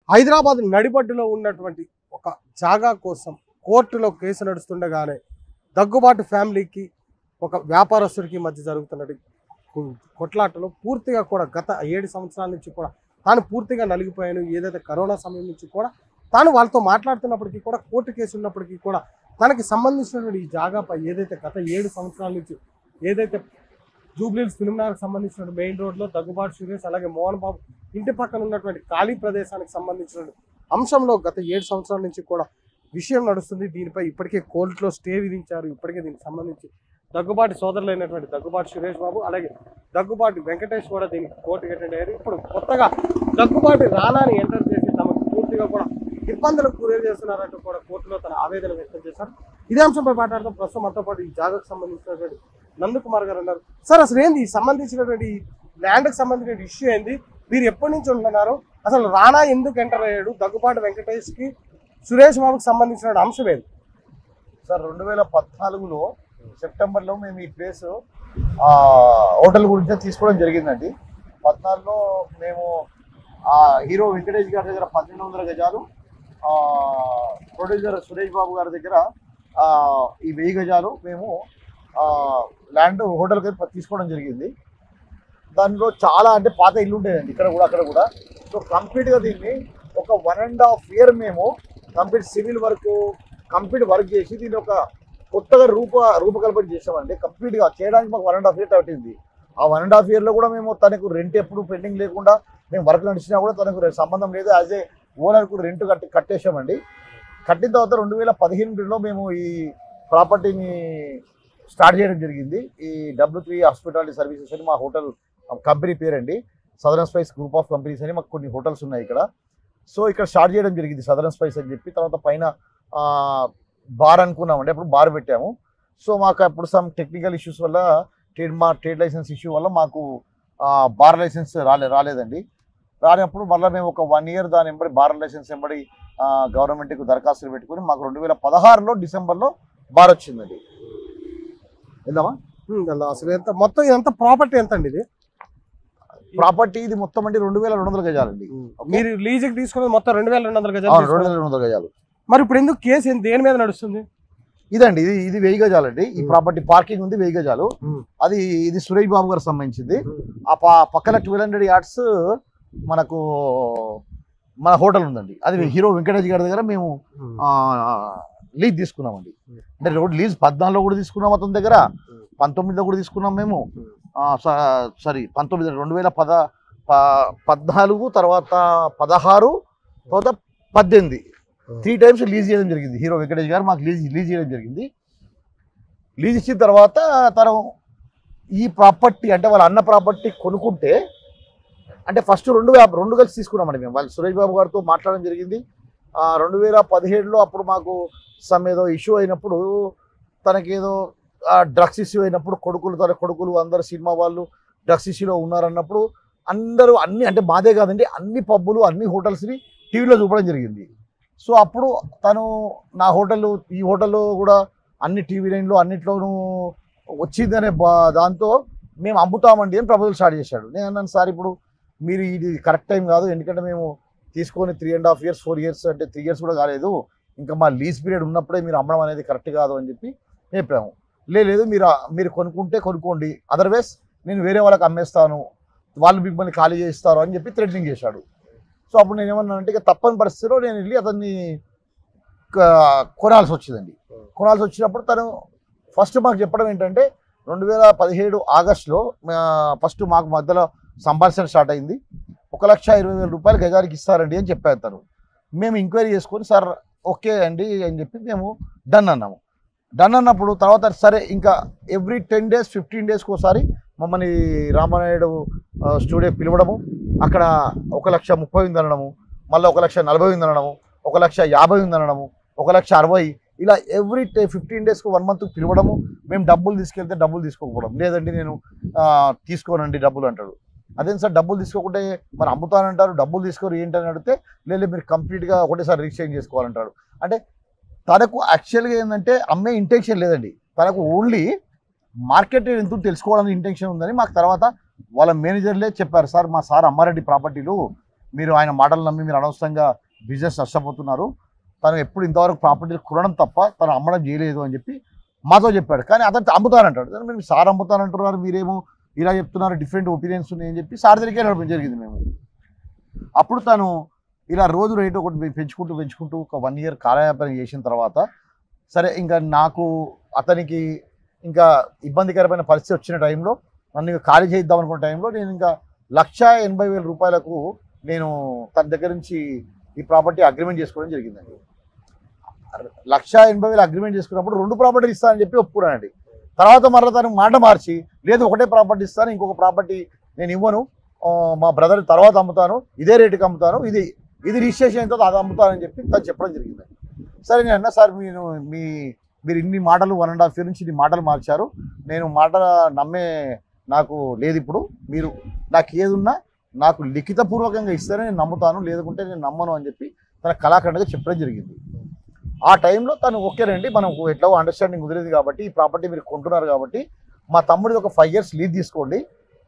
హైదరాబాద్ నడిబడ్డులో ఉన్నటువంటి ఒక జాగా కోసం కోర్టులో కేసు నడుస్తుండగానే దగ్గుబాటు ఫ్యామిలీకి ఒక వ్యాపారస్తుడికి మధ్య జరుగుతున్నది కు- కొట్లాటలో పూర్తిగా కూడా గత ఏడు సంవత్సరాల నుంచి కూడా తాను పూర్తిగా నలిగిపోయాను ఏదైతే కరోనా సమయం నుంచి కూడా తాను వాళ్ళతో మాట్లాడుతున్నప్పటికీ కూడా కోర్టు కేసు ఉన్నప్పటికీ కూడా తనకి సంబంధించినటువంటి ఈ జాగాపై ఏదైతే గత ఏడు సంవత్సరాల నుంచి ఏదైతే జూబ్లీస్ ఫిల్మ్నార్కి సంబంధించిన మెయిన్ రోడ్లో దగ్గుబాటు సురేష్ అలాగే మోహన్ బాబు ఇంటి పక్కన ఉన్నటువంటి ఖాళీ ప్రదేశానికి సంబంధించిన అంశంలో గత ఏడు సంవత్సరాల నుంచి కూడా విషయం నడుస్తుంది దీనిపై ఇప్పటికే కోర్టులో స్టే విధించారు ఇప్పటికే దీనికి సంబంధించి దగ్గుబాటి సోదరులైనటువంటి దగ్గుబాటి సురేష్ బాబు అలాగే దగ్గుబాటి వెంకటేష్ కూడా దీనికి కోర్టుకి అటెండ్ అయ్యారు ఇప్పుడు కొత్తగా దగ్గుబాటి రానాని ఎంటర్ చేసి తమకు పూర్తిగా కూడా ఇబ్బందులకు గురి చేస్తున్నారంటూ కూడా కోర్టులో తన ఆవేదన వ్యక్తం చేశారు ఇదే అంశంపై మాట్లాడడం ప్రస్తుతం మనతో పాటు ఈ జాగాకు సంబంధించినటువంటి నందకుమార్ గారు ఉన్నారు సార్ అసలు ఏంది ఈ సంబంధించినటువంటి ల్యాండ్కి సంబంధించిన ఇష్యూ ఏంది మీరు ఎప్పటి నుంచి ఉంటున్నారు అసలు రానా ఎందుకు ఎంటర్ అయ్యాడు దగ్గుబాటి వెంకటేష్కి సురేష్ బాబుకి సంబంధించిన అంశం ఏంది సార్ రెండు వేల పద్నాలుగులో సెప్టెంబర్లో మేము ఈ ప్లేస్ హోటల్ గురించి తీసుకోవడం జరిగిందండి పద్నాలుగులో మేము ఆ హీరో వెంకటేష్ గారి దగ్గర పన్నెండు వందల గజాలు ఆ, ప్రొడ్యూసర్ సురేష్ బాబు గారి దగ్గర ఆ, ఈ వెయ్యి గజాలు మేము ఆ, ల్యాండ్ హోటల్కి తీసుకోవడం జరిగింది దానిలో చాలా అంటే పాత ఇల్లు ఉండేదండి ఇక్కడ కూడా అక్కడ కూడా సో కంప్లీట్గా దీన్ని ఒక వన్ అండ్ హాఫ్ ఇయర్ మేము complete civil work complete work చేసి దీన్ని ఒక కొత్తగా రూప రూపకల్పన చేసామండి కంప్లీట్గా చేయడానికి మాకు వన్ అండ్ హాఫ్ ఇయర్ పట్టింది ఆ వన్ అండ్ హాఫ్ ఇయర్లో కూడా మేము తనకు రెంట్ ఎప్పుడు పెండింగ్ లేకుండా మేము వర్క్ నడిచినా కూడా తనకు రె- సంబంధం లేదు యాజ్ ఏ ఓనర్కు రెంట్ కట్టి కట్టేసామండి కట్టిన తర్వాత రెండు వేల పదిహేనులో మేము ఈ ప్రాపర్టీని స్టార్ట్ చేయడం జరిగింది ఈ డబ్ల్యూ త్రీ హాస్పిటాలిటీ సర్వీసెస్ అని మా హోటల్ కంపెనీ పేరండి Southern Spice Group of Companies అని మాకు కొన్ని హోటల్స్ ఉన్నాయి ఇక్కడ సో ఇక్కడ స్టార్ట్ చేయడం జరిగింది సదరన్ స్పైస్ అని చెప్పి తర్వాత పైన ఆ, బార్ అనుకున్నామండి అప్పుడు బార్ పెట్టాము సో మాకు అప్పుడు సమ్ టెక్నికల్ ఇష్యూస్ వల్ల ట్రేడ్ మా ట్రేడ్ లైసెన్స్ ఇష్యూ వల్ల మాకు ఆ, బార్ లైసెన్స్ రాలే రాలేదండి రానప్పుడు మళ్ళీ మేము ఒక వన్ ఇయర్ దాని వెంబడి బార్ లైసెన్స్ వెంబడి ఆ, గవర్నమెంట్కి దరఖాస్తులు పెట్టుకుని మాకు రెండు వేల పదహారులో డిసెంబర్లో బార్ వచ్చిందండి వెళ్దామా హ్మ్, అలా అసలు ఎంత మొత్తం ఎంత ప్రాపర్టీ ఎంత అండి ఇది ప్రాపర్టీ ఇది మొత్తం అంటే రెండు వేల రెండు వందల గజాలండి మీరు లీజుకి తీసుకున్నది మొత్తం రెండు వేల రెండు వందల గజాలు అవును, రెండు తీసుకున్నారు. వేల రెండు వందల గజాలు మరి ఇప్పుడు ఎందుకు కేసు ఏంది? దేని మీద నడుస్తుంది ఇదండి ఇది ఇది వెయ్యి గజాలండి ఈ Hmm. ప్రాపర్టీ పార్కింగ్ ఉంది వెయ్యి గజాలు Hmm. అది ఇది సురేష్ బాబు గారికి సంబంధించింది ఆ ప- పక్కన ట్వెల్వ్ హండ్రెడ్ యార్డ్స్ మనకు మన హోటల్ ఉందండి అది Hmm. హీరో వెంకటేష్ గారి దగ్గర మేము లీజ్ తీసుకున్నామండి Hmm. అంటే రోడ్ లీజ్ పద్నాలుగులో కూడా తీసుకున్నాం అతని దగ్గర Hmm. పంతొమ్మిదిలో కూడా తీసుకున్నాం మేము Hmm. సారీ పంతొమ్మిది రెండు వేల పద ప- పద్నాలుగు తర్వాత పదహారు తర్వాత పద్దెనిమిది Hmm. త్రీ టైమ్స్ లీజ్ చేయడం జరిగింది హీరో వెంకటేష్ గారు మాకు లీజ్ లీజ్ చేయడం జరిగింది లీజ్ ఇచ్చిన తర్వాత తను ఈ ప్రాపర్టీ అంటే వాళ్ళ అన్న ప్రాపర్టీ కొనుక్కుంటే అంటే ఫస్ట్ రెండు వే- రెండు కలిసి తీసుకున్నామండి మేము వాళ్ళు సురేష్ బాబు గారితో మాట్లాడడం జరిగింది ఆ, రెండు వేల పదిహేడులో అప్పుడు మాకు సమ్ ఏదో ఇష్యూ అయినప్పుడు తనకి ఏదో డ్రగ్స్ ఇష్యూ అయినప్పుడు కొడుకులు తన కొడుకులు అందరు సినిమా వాళ్ళు డ్రగ్స్ ఇష్యూలో ఉన్నారన్నప్పుడు అందరూ అన్ని అంటే మాదే కాదండి అన్ని పబ్బులు అన్ని హోటల్స్ని టీవీలో చూపడం జరిగింది సో అప్పుడు తను నా హోటల్ ఈ హోటల్లో కూడా అన్ని టీవీ లైన్లో అన్నిట్లోనూ వచ్చిందనే బా దాంతో మేము అమ్ముతామండి అని ప్రపోజల్ స్టార్ట్ చేశాడు నేను అన్నాను సార్ ఇప్పుడు మీరు ఇది కరెక్ట్ టైం కాదు ఎందుకంటే మేము తీసుకొని three and half years four years అంటే త్రీ ఇయర్స్ కూడా కాలేదు ఇంకా మా లీజ్ పీరియడ్ ఉన్నప్పుడే మీరు అమ్మడం అనేది కరెక్ట్ కాదు అని చెప్పి చెప్పాము "లే, లేదు మీరు ఆ- మీరు కొనుక్కుంటే కొనుక్కోండి అదర్వైజ్ నేను వేరే వాళ్ళకి అమ్మేస్తాను వాళ్ళు మిమ్మల్ని ఖాళీ చేయిస్తారు అని చెప్పి థ్రెటనింగ్ చేశాడు సో అప్పుడు నేను ఏమన్నానంటే ఇక తప్పని పరిస్థితిలో నేను వెళ్ళి అతన్ని క- కొనాల్సి వచ్చిందండి కొనాల్సి వచ్చినప్పుడు తను ఫస్ట్ మాకు చెప్పడం ఏంటంటే రెండు వేల పదిహేడు ఆగస్టులో ఫస్ట్ మాకు మధ్యలో సంభాషణ స్టార్ట్ అయింది ఒక లక్ష ఇరవై వేల రూపాయలు గజానికి ఇస్తారండి అని చెప్పారు తను మేము ఎంక్వైరీ చేసుకొని సార్ ఓకే అండి అని చెప్పి మేము డన్ అన్నాము డన్ అన్నప్పుడు తర్వాత సరే ఇంకా ఎవ్రీ టెన్ డేస్ ఫిఫ్టీన్ డేస్కి ఒకసారి మమ్మల్ని రామానాయుడు ఆ, స్టూడియో పిలవడము అక్కడ ఒక లక్ష ముప్పై ఉంది అనడము మళ్ళీ ఒక లక్ష నలభై ఉంది అనడము ఒక లక్ష యాభై ఉంది అనడము ఒక లక్ష అరవై ఇలా ఎవ్రీ డే ఫిఫ్టీన్ డేస్కి వన్ మంత్ పిలవడము మేము డబ్బులు తీసుకెళ్తే డబ్బులు తీసుకోకపోవడం లేదండి నేను ఆ, తీసుకోనండి డబ్బులు అంటాడు అదేం సార్ డబ్బులు తీసుకోకుంటే మరి అమ్ముతానంటారు డబ్బులు తీసుకోరు ఏంటని అడిగితే లేదు మీరు కంప్లీట్గా ఒకటేసారి రీఛేంజ్ చేసుకోవాలంటాడు అంటే తనకు యాక్చువల్గా ఏంటంటే అమ్మే ఇంటెన్షన్ లేదండి తనకు ఓన్లీ మార్కెట్ ఎంత తెలుసుకోవాలని ఇంటెన్షన్ ఉందని మాకు తర్వాత వాళ్ళ మేనేజర్లే చెప్పారు సార్ మా సార్ అమ్మారెడ్డి ప్రాపర్టీలు మీరు ఆయన మాటలు నమ్మి మీరు అనవసరంగా బిజినెస్ నష్టపోతున్నారు తను ఎప్పుడు ఇంతవరకు ప్రాపర్టీ కొనడం తప్ప తను అమ్మడం చేయలేదు అని చెప్పి మాతో చెప్పాడు కానీ అతను అమ్ముతానంటాడు కానీ మేము సార్ అమ్ముతానంటున్నారు మీరేమో ఇలా చెప్తున్నారు డిఫరెంట్ ఒపీనియన్స్ ఉన్నాయని చెప్పి సార్ దగ్గరికే నడపడం జరిగింది మేము అప్పుడు తను ఇలా రోజు రేటు ఒకటి పెంచుకుంటూ పెంచుకుంటూ ఒక వన్ ఇయర్ కాలయాపన చేసిన తర్వాత సరే ఇంకా నాకు అతనికి ఇంకా ఇబ్బందికరమైన పరిస్థితి వచ్చిన టైంలో నన్ను ఇంకా ఖాళీ చేద్దాం అనుకున్న టైంలో నేను ఇంకా లక్ష ఎనభై వేల రూపాయలకు నేను తన దగ్గర నుంచి ఈ ప్రాపర్టీ అగ్రిమెంట్ చేసుకోవడం జరిగిందండి లక్ష ఎనభై వేలు అగ్రిమెంట్ చేసుకున్నప్పుడు రెండు ప్రాపర్టీలు ఇస్తానని చెప్పి ఒప్పుకున్నానండి తర్వాత మరలా తను మాట మార్చి లేదు ఒకటే ప్రాపర్టీ ఇస్తాను ఇంకొక ప్రాపర్టీ నేను ఇవ్వను ఆ, మా బ్రదర్ తర్వాత అమ్ముతాను ఇదే రేటుకి అమ్ముతాను ఇది ఇది రిజిస్ట్రేషన్ అయిన తర్వాత అది అమ్ముతానని చెప్పి తను చెప్పడం జరిగింది సరే నేను అన్నా సార్ మీరు మీ మీరు ఇన్ని మాటలు వన్ అండ్ హాఫ్ ఇయర్ నుంచి ఇన్ని మాటలు మార్చారు నేను మాట నమ్మే నాకు లేదు ఇప్పుడు మీరు నాకు ఏది ఉన్నా నాకు లిఖితపూర్వకంగా ఇస్తేనే నేను నమ్ముతాను లేకుంటే నేను నమ్మను అని చెప్పి తన కళాఖండగా చెప్పడం జరిగింది ఆ టైంలో తను ఓకేనండి మనం ఎట్లా అండర్స్టాండింగ్ కుదిరింది కాబట్టి ఈ ప్రాపర్టీ మీరు కొంటున్నారు కాబట్టి మా తమ్ముడిది ఒక ఫైవ్ ఇయర్స్ లీజ్ తీసుకోండి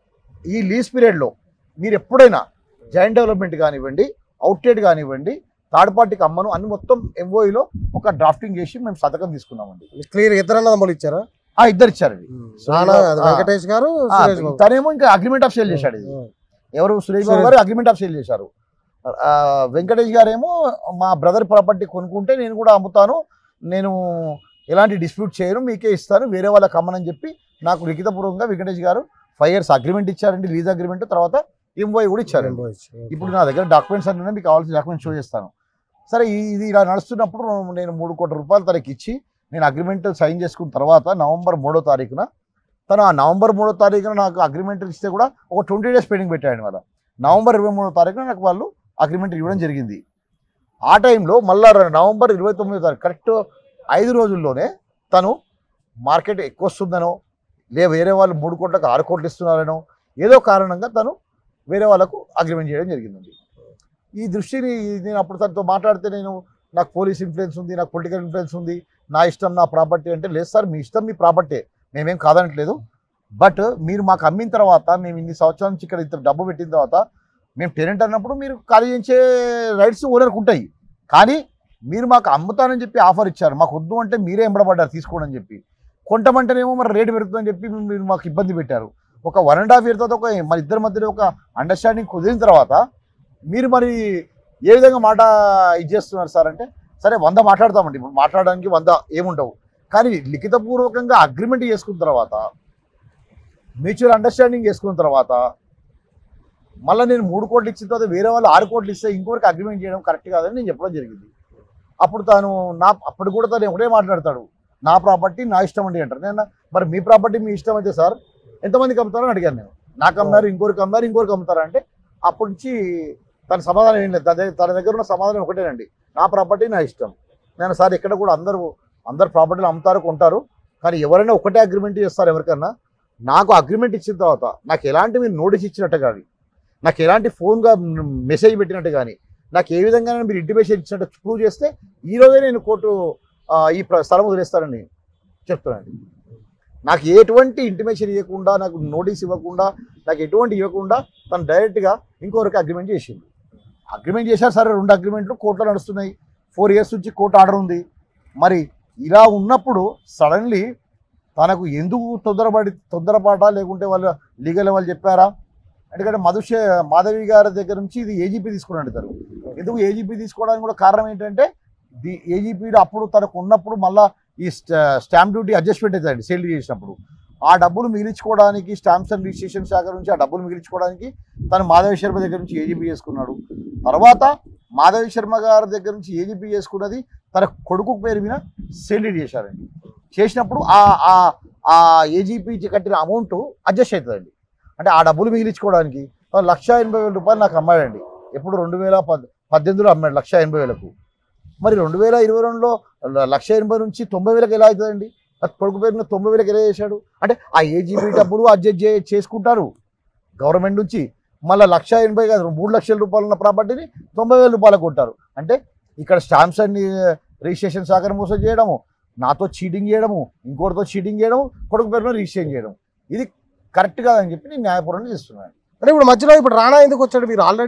ఈ లీజ్ పీరియడ్లో మీరు ఎప్పుడైనా జాయింట్ డెవలప్మెంట్ కానివ్వండి అవుట్లెట్ కానివ్వండి థర్డ్ పార్టీకి అమ్మను అన్ని మొత్తం ఎంఓఈలో ఒక డ్రాఫ్టింగ్ చేసి మేము సంతకం తీసుకున్నామండి క్లియర్ ఇద్దరు అన్నదమ్ములు ఇచ్చారా ఆ ఇద్దరు ఇచ్చారండి నాన్న అది ఆ. వెంకటేష్ గారు ఆ, సురేష్ బాబు తనేమో ఇంకా అగ్రిమెంట్ ఆఫ్ సేల్ చేశాడు ఇది ఎవరు సురేష్ బాబు సురేష్. గారు అగ్రిమెంట్ ఆఫ్ సేల్ చేశారు ఆ, వెంకటేష్ గారేమో మా బ్రదర్ ప్రాపర్టీ కొనుక్కుంటే నేను కూడా అమ్ముతాను నేను ఎలాంటి డిస్ప్యూట్ చేయను మీకే ఇస్తాను వేరే వాళ్ళకి అమ్మనని చెప్పి నాకు లిఖితపూర్వకంగా Venkatesh garu five years agreement ఇచ్చారండి లీజ్ అగ్రిమెంట్ తర్వాత ఎంఓఐ కూడా ఇచ్చారండి ఇప్పుడు నా దగ్గర డాక్యుమెంట్స్ అన్ని ఉన్నాయి మీకు కావాల్సిన డాక్యుమెంట్స్ షో చేస్తాను సరే ఈ- ఇది ఇలా నడుస్తున్నప్పుడు నేను మూడు కోట్ల రూపాయలు తనకి ఇచ్చి నేను అగ్రిమెంట్ సైన్ చేసుకున్న తర్వాత నవంబర్ మూడో తారీఖున తను ఆ నవంబర్ మూడో తారీఖున నాకు అగ్రిమెంట్ ఇస్తే కూడా ఒక ట్వంటీ డేస్ పెండింగ్ పెట్టాడు వాళ్ళ నవంబర్ ఇరవై మూడో తారీఖున నాకు వాళ్ళు అగ్రిమెంట్ ఇవ్వడం జరిగింది ఆ టైంలో మళ్ళా నవంబర్ ఇరవై తొమ్మిదో తారీఖు కరెక్ట్ ఐదు రోజుల్లోనే తను మార్కెట్ ఎక్కువ వస్తుందనో లే వేరే వాళ్ళు మూడు కోట్లకు ఆరు కోట్లు ఇస్తున్నారనో ఏదో కారణంగా తను వేరే వాళ్ళకు అగ్రిమెంట్ చేయడం జరిగిందండి ఈ దృష్టిని నేను అప్పుడు తనతో మాట్లాడితే నేను నాకు పోలీస్ ఇన్ఫ్లుయెన్స్ ఉంది నాకు పొలిటికల్ ఇన్ఫ్లుయెన్స్ ఉంది నా ఇష్టం నా ప్రాపర్టీ అంటే లేదు సార్ మీ ఇష్టం మీ ప్రాపర్టీ మేమేం కాదనట్లేదు బట్ మీరు మాకు అమ్మిన తర్వాత మేము ఇన్ని సంవత్సరాల నుంచి ఇక్కడ ఇంత డబ్బు పెట్టిన తర్వాత మేము టెనెంట్ అన్నప్పుడు మీరు ఖాళీ చేయించే రైట్స్ ఓనర్కి ఉంటాయి కానీ మీరు మాకు అమ్ముతానని చెప్పి ఆఫర్ ఇచ్చారు మాకు వద్దు అంటే మీరే ఎంబడబడ్డారు తీసుకోండి అని చెప్పి కొంటమంటేనేమో మరి రేటు పెరుగుతుందని చెప్పి మీరు మాకు ఇబ్బంది పెట్టారు ఒక వన్ అండ్ హాఫ్ ఇయర్ తర్వాత ఒక మన ఇద్దరి మధ్యలో ఒక అండర్స్టాండింగ్ కుదిరిన తర్వాత మీరు మరి ఏ విధంగా మాట ఇది చేస్తున్నారు సార్ అంటే సరే వంద మాట్లాడతామండి ఇప్పుడు మాట్లాడడానికి వంద ఏముండవు కానీ లిఖితపూర్వకంగా అగ్రిమెంట్ చేసుకున్న తర్వాత మ్యూచువల్ అండర్స్టాండింగ్ చేసుకున్న తర్వాత మళ్ళీ నేను మూడు కోట్లు ఇచ్చిన తర్వాత వేరే వాళ్ళు ఆరు కోట్లు ఇస్తే ఇంకొకరికి అగ్రిమెంట్ చేయడం కరెక్ట్ కాదని నేను చెప్పడం జరిగింది అప్పుడు తాను నా అప్పుడు కూడా తను ఒకటే మాట్లాడతాడు నా ప్రాపర్టీ నా ఇష్టం అండి అంటారు నేను మరి మీ ప్రాపర్టీ మీ ఇష్టం అయితే సార్ ఎంతమందికి అమ్ముతారో అని అడిగాను నేను నాకు అమ్మారు ఇంకోరికి అమ్మారు ఇంకోరికి అమ్ముతారా అంటే అప్పటి నుంచి తన సమాధానం ఏం లేదు తన దగ్గర తన దగ్గర ఉన్న సమాధానం ఒకటేనండి నా ప్రాపర్టీ నా ఇష్టం నేను సార్ ఇక్కడ కూడా అందరూ అందరు ప్రాపర్టీలు అమ్ముతారు కొంటారు కానీ ఎవరైనా ఒకటే అగ్రిమెంట్ చేస్తారు ఎవరికన్నా నాకు అగ్రిమెంట్ ఇచ్చిన తర్వాత నాకు ఎలాంటి మీరు నోటీస్ ఇచ్చినట్టు కానీ నాకు ఎలాంటి ఫోన్గా మెసేజ్ పెట్టినట్టు కానీ నాకు ఏ విధంగా మీరు ఇంటిమేషన్ ఇచ్చినట్టు ప్రూవ్ చేస్తే ఈ రోజే నేను కోర్టు ఆ, ఈ ప్ర- స్థలం వదిలేస్తానని చెప్తున్నాను నాకు ఎటువంటి ఇంటిమేషన్ ఇవ్వకుండా నాకు నోటీస్ ఇవ్వకుండా నాకు ఎటువంటి ఇవ్వకుండా తను డైరెక్ట్గా ఇంకొకరికి అగ్రిమెంట్ చేసింది అగ్రిమెంట్ చేశారు సరే రెండు అగ్రిమెంట్లు కోర్టులో నడుస్తున్నాయి ఫోర్ ఇయర్స్ నుంచి కోర్టు ఆర్డర్ ఉంది మరి ఇలా ఉన్నప్పుడు సడన్లీ తనకు ఎందుకు తొందరపడి తొందరపాట లేకుంటే వాళ్ళు లీగల్ వాళ్ళు చెప్పారా ఎందుకంటే మధుష మాధవి గారి దగ్గర నుంచి ఇది ఏజీపీ తీసుకున్నాడు తను ఎందుకు ఏజీపీ తీసుకోవడానికి కూడా కారణం ఏంటంటే ది ఏజీపీ అప్పుడు తనకు ఉన్నప్పుడు మళ్ళా ఈ స్టాంప్ డ్యూటీ అడ్జస్ట్మెంట్ అవుతుందండి సేల్ చేసినప్పుడు ఆ డబ్బులు మిగిలించుకోవడానికి స్టాంప్స్ అండ్ రిజిస్ట్రేషన్ శాఖ నుంచి ఆ డబ్బులు మిగిలించుకోవడానికి తను మాధవి శర్మ దగ్గర నుంచి ఏజీపీ చేసుకున్నాడు తర్వాత మాధవి శర్మ గారి దగ్గర నుంచి ఏజీపీ చేసుకున్నది తన కొడుకు పేరు మీద సేల్ చేశారండి చేసినప్పుడు ఆ ఆ ఆ ఏజీపీ కట్టిన అమౌంట్ అడ్జస్ట్ అవుతుందండి అంటే ఆ డబ్బులు మిగిలించుకోవడానికి తను లక్ష ఎనభై వేల రూపాయలు నాకు అమ్మాడండి ఎప్పుడు రెండు వేల పద్ పద్దెనిమిదిలో అమ్మాడు లక్ష ఎనభై వేలకు మరి రెండు వేల ఇరవై రెండులో లక్ష ఎనభై నుంచి తొంభై వేలకు ఎలా అవుతుందండి అది కొడుకు పేరున తొంభై వేలకు ఎలా చేశాడు అంటే ఆ ఏజీబీ డబ్బులు అడ్జస్ట్ చే చేసుకుంటారు గవర్నమెంట్ నుంచి మళ్ళీ లక్ష ఎనభై కాదు మూడు లక్షల రూపాయలు ఉన్న ప్రాపర్టీని తొంభై వేల రూపాయలకు కొట్టారు అంటే ఇక్కడ స్టాంప్స్ అన్ని రిజిస్ట్రేషన్ శాఖను మోసం చేయడము నాతో చీటింగ్ చేయడము ఇంకోటితో చీటింగ్ చేయడము కొడుకు పేరున రిజిస్ట్రేషన్ చేయడం ఇది కరెక్ట్ కాదని చెప్పి నేను న్యాయపూర్వకంగా చేస్తున్నాను అంటే ఇప్పుడు మధ్యలో ఇప్పుడు రాణా ఎందుకు వచ్చాడు మీరు ఆల్రెడీ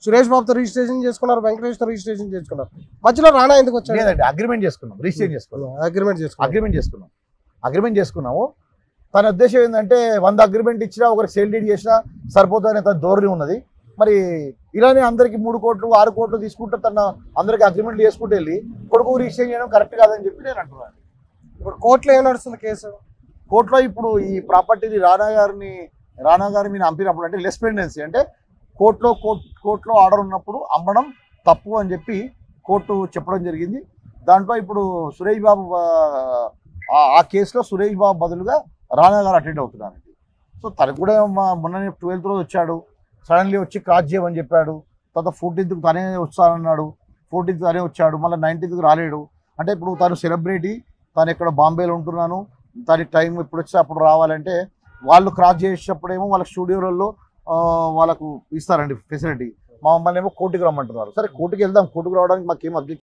సురేష్ బాబుతో రిజిస్ట్రేషన్ చేసుకున్నారు వెంకటేష్తో రిజిస్ట్రేషన్ చేసుకున్నారు మధ్యలో రాణా ఎందుకు వచ్చాడు లేదండి అగ్రిమెంట్ చేసుకున్నాం రిజిస్టర్ చేసుకున్నాం అగ్రిమెంట్ చేసుకున్నారు అగ్రిమెంట్ చేసుకున్నాం అగ్రిమెంట్ చేసుకున్నాము తన ఉద్దేశం ఏంటంటే వంద అగ్రిమెంట్ ఇచ్చినా ఒకరికి సేల్ డీడ్ చేసినా సరిపోతుందనే తన ధోరణి ఉన్నది మరి ఇలానే అందరికి మూడు కోట్లు ఆరు కోట్లు తీసుకుంటే తన అందరికి అగ్రిమెంట్ చేసుకుంటూ వెళ్ళి కొడుకు రిజిస్టర్ చేయడం కరెక్ట్ కాదని చెప్పి నేను అంటున్నాను ఇప్పుడు కోర్టులో ఏం నడుస్తుంది కేసు కోర్టులో ఇప్పుడు ఈ ప్రాపర్టీని రానా గారిని రానా గారి మీద పంపినప్పుడు అంటే లెస్ పెండెన్సీ అంటే కోర్టులో కోర్ట్ కోర్టులో ఆర్డర్ ఉన్నప్పుడు అమ్మడం తప్పు అని చెప్పి కోర్టు చెప్పడం జరిగింది దాంట్లో ఇప్పుడు సురేష్ బాబు ఆ- ఆ కేసులో సురేష్ బాబు బదులుగా రానా గారు అటెండ్ అవుతున్నారండి సో తనకు కూడా మా- మొన్న ట్వెల్త్ రోజు వచ్చాడు సడన్లీ వచ్చి క్రాస్ చేయమని చెప్పాడు తర్వాత ఫోర్టీన్త్కి తనే వస్తానన్నాడు ఫోర్టీన్త్ తనే వచ్చాడు మళ్ళీ నైన్టీన్త్కి రాలేడు అంటే ఇప్పుడు తను సెలబ్రిటీ తను ఇక్కడ బాంబేలో ఉంటున్నాను దానికి టైం ఇప్పుడు వచ్చి అప్పుడు రావాలంటే వాళ్ళు క్రాస్ చేసేటప్పుడేమో వాళ్ళ స్టూడియోలలో ఆ, వాళ్ళకు ఇస్తారండి ఫెసిలిటీ మమ్మల్ని ఏమో కోర్టుకి రమ్మంటున్నారు సరే కోర్టుకి వెళ్దాం కోర్టుకు రావడానికి మాకేం అబ్జెక్ట్